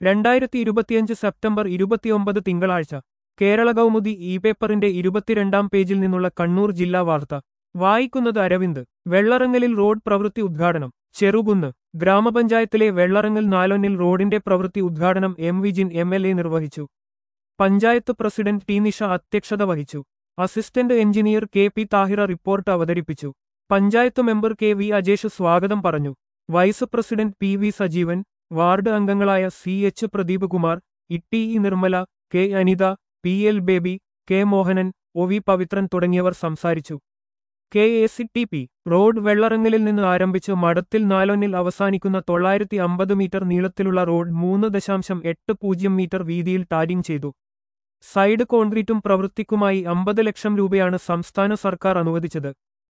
രണ്ടായിരത്തി ഇരുപത്തിയഞ്ച് സെപ്റ്റംബർ ഇരുപത്തിയൊമ്പത് തിങ്കളാഴ്ച കേരള കൗമുദി ഇ പേപ്പറിന്റെ ഇരുപത്തിരണ്ടാം പേജിൽ നിന്നുള്ള കണ്ണൂർ ജില്ലാ വാർത്ത വായിക്കുന്നത് അരവിന്ദ് വെള്ളറങ്ങലിൽ റോഡ് പ്രവൃത്തി ഉദ്ഘാടനം ചെറുകുന്ന് ഗ്രാമപഞ്ചായത്തിലെ വെള്ളറങ്ങൽ നാലൊന്നിൽ റോഡിന്റെ പ്രവൃത്തി ഉദ്ഘാടനം M Vijin M L A നിർവഹിച്ചു പഞ്ചായത്ത് പ്രസിഡന്റ് ടി നിഷ അധ്യക്ഷത വഹിച്ചു assistant engineer K P Thahira report അവതരിപ്പിച്ചു panchayat member K V Ajesh സ്വാഗതം പറഞ്ഞു vice president P V Sajeevan ward അംഗങ്ങളായ സി എച്ച് പ്രദീപ് കുമാർ ഇട്ടി E Nirmala K Anitha P L Baby K Mohanan O V Pavithran തുടങ്ങിയവർ സംസാരിച്ചു K A C T P road വെള്ളറങ്ങലിൽ നിന്ന് ആരംഭിച്ച് മഠത്തിൽ നാലൊന്നിൽ അവസാനിക്കുന്ന തൊള്ളായിരത്തി അമ്പത് മീറ്റർ നീളത്തിലുള്ള റോഡ് മൂന്ന് ദശാംശം എട്ട് പൂജ്യം മീറ്റർ വീതിയിൽ ടാരിങ് ചെയ്തു സൈഡ് കോൺക്രീറ്റും പ്രവൃത്തിക്കുമായി അമ്പത് ലക്ഷം രൂപയാണ് സംസ്ഥാന സർക്കാർ അനുവദിച്ചത്